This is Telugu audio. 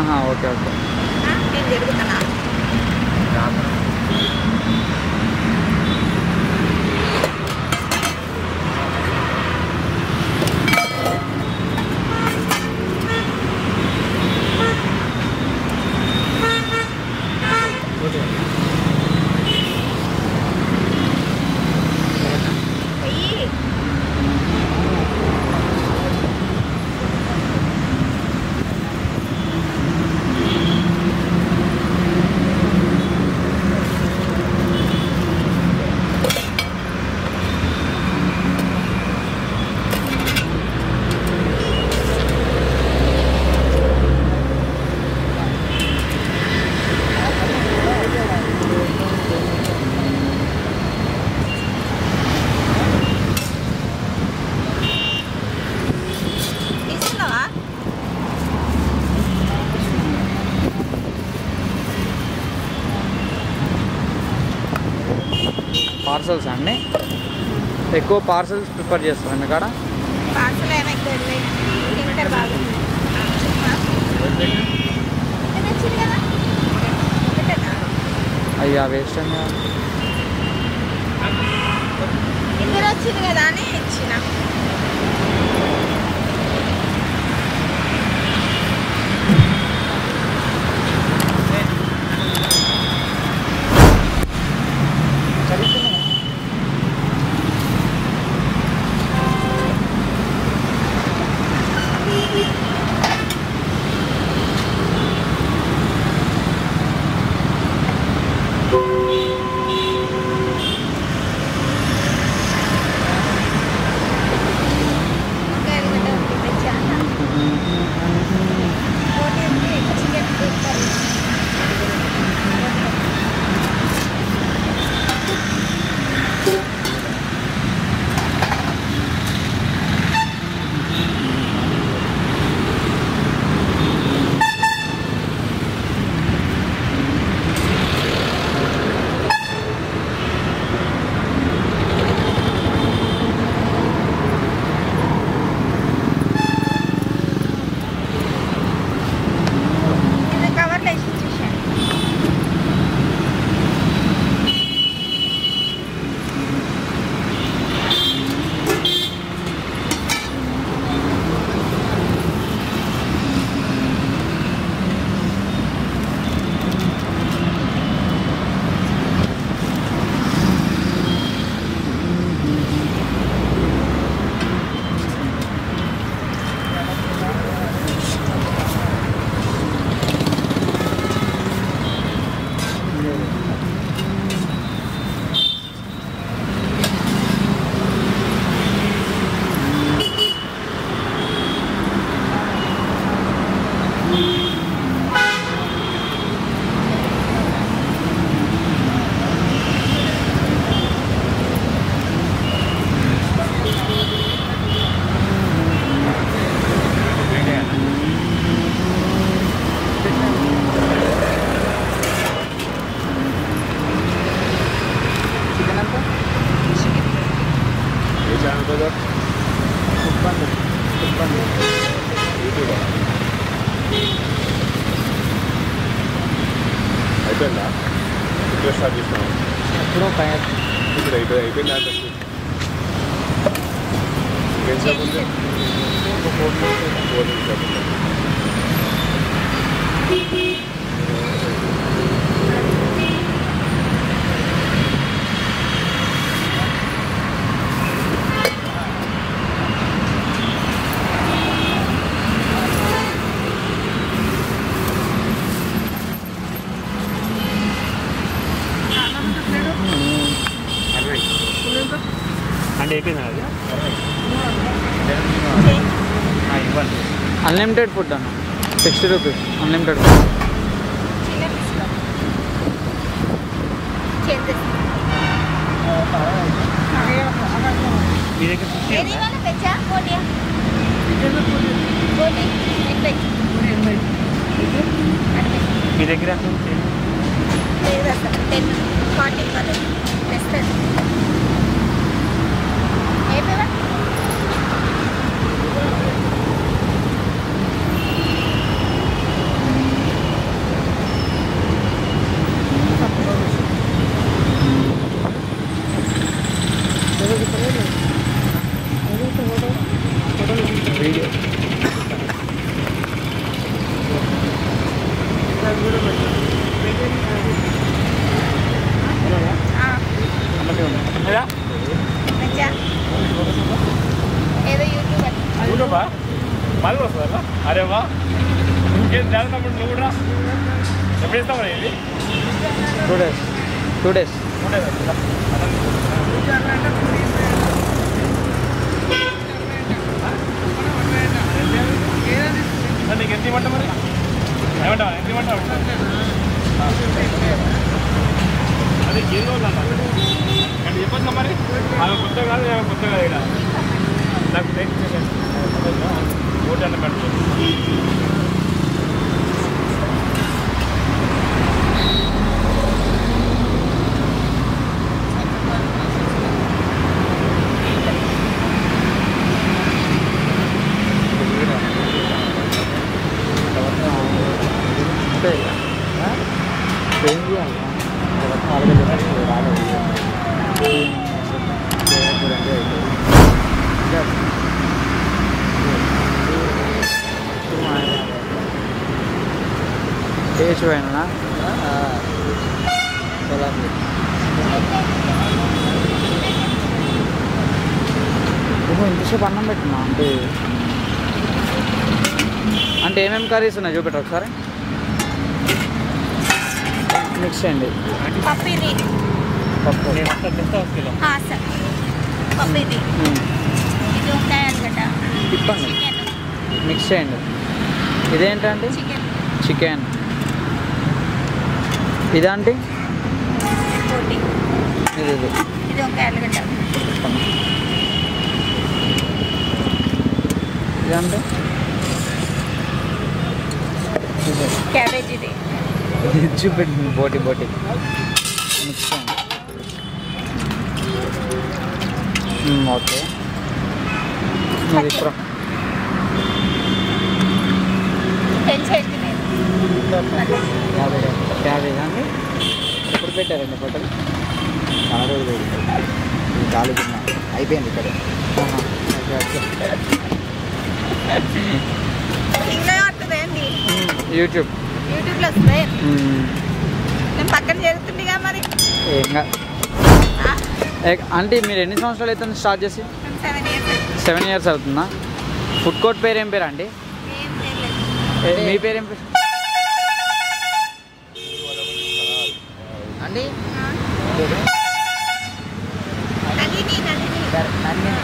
ఆ, ఓకే ఓకే ఆ, నేను జరుగుతున్నా చెయ్యి తీసుకున్నావా పార్సల్స్ అండి ఎక్కువ పార్సల్స్ ప్రిఫర్ చేస్తారా మీ కాడ పార్సల్ ఏమో ఎక్కువ తింటారు బాగుంది ఇది వచ్చింది కదా ఒకటేనా అయ్యా వేస్ట్ అండి ఇద్దరు వచ్చింది కదా అని ఇచ్చిన ఇంకా ఎల్లుగడ్డ ఉంది తెచ్చా రోటీ ఉంది చికెన్ కర్రీ ఇది కవర్లో వేసి ఇచ్చేసాను చికెన్ ఎంత ఏ ఛానల్ బ్రదర్ ఇబ్బంది ఇబ్బంది యూట్యూబ్ అయిపోయిందా ఇప్పుడు స్టార్ట్ చేసినాం ఎప్పుడో పైన ఇప్పుడు అయిపోయి అయిపోయిందా అంటే చికెన్ షాప్ ఉంది ఫోర్ షాప్ ఉంది అంటే అయిపోయిందా అది ఇవ్వండి అన్లిమిటెడ్ ఫుడ్ అన్న సిక్స్టీ రూపీస్ అన్లిమిటెడ్ చికెన్ తీసుకో చికెన్ తీసుకో మీ దగ్గర ఫిఫ్టీ ఏది ఇవాళ తెచ్చా పోటీయా పోటీ ఎనభై అరవై మీ దగ్గర ఎంత ఉంది? లేదు అసలు టెన్ ఫార్టీ పర్సెంట్ తెస్తుంది అయిపోయా ఆ, అమ్మటే ఉంది ఏదా? మంచిగా ఏదో యూట్యూబర్ యూట్యూబా మళ్ళీ వస్తుందా అరే వా ఇంకేం చేస్తున్నప్పుడు నువ్వు కూడా ఎప్పుడు ఇస్తావు ఇది టూ డేస్ టూ డేస్ ఉండే నీకు ఎంత ఇవ్వమంటావు మరి ఏమంటావా ఎంత ఇవ్వమంటావు అదే ఏం రోజులు అన్న అంటే చెప్పొచ్చు మరి ఆమె కొత్త కాదు ఆమె కొత్త కాదు ఇక్కడ నాకు టేక్ ఓటు అన్న పెట్టుకో అంతే ఇక. ఆ? ఏం చేయాలి మొత్తం అడగలేదు రాలేదు చేయకూడదంటే అయిపోయింది. ఇంకా టేస్ట్ పోయినా ఓహో ఇంతసేపు అన్నం పెట్టినా అంటే అంటే ఏమేమి కర్రీస్ ఉన్నాయి చూపెట్టు ఒకసారి మిక్స్ చేయండి పప్పు ఇది పప్పు నేను వస్తా తెస్తా ఒక కిలో ఆ, సార్ పప్పు ఇది మ్మ్. ఇది వంకాయ ఆలుగడ్డ తిప్పండి చికెన్ మిక్స్ చేయండి ఇదేంటండి చికెన్ చికెన్ ఇదంటే రోటీ ఇది ఇది ఇది వంకాయ ఆలుగడ్డ తిప్పండి ఇదంటే ఇది క్యాబేజ్ ఇది ఇది చూపెట్టింది బోటి బోటి మిక్స్ చేయండి మ్మ్, ఓకే ఇది ఇప్పుడు పెంచేది నేను క్యాబేజ్ క్యాబేజ్ అండి ఎప్పుడు పెట్టారండి ఫోటోలు చాలా రోజులు అయింది. ఇది ఖాళీ తిన్నా అయిపోయింది ఇక్కడ ఆహా, ఓకే ఓకే ఇంకా వస్తుంది ఏంటి మ్మ్, యూట్యూబ్ యూట్యూబ్లో వస్తుంది మ్మ్, నేను పక్కన జరుగుతుందిగా మరి ఏం కాదు. ఏ- అంటే మీరు ఎన్ని సంవత్సరాలు అవుతుంది స్టార్ట్ చేసి సెవెన్ ఇయర్స్ సెవెన్ ఇయర్స్ అవుతుందా ఫుడ్ కోర్ట్ పేరు ఏం పేరు అండి ఏం తెలియదు ఏ- మీ పేరు ఏం పేరు అండి నందిని నందిని నన్ను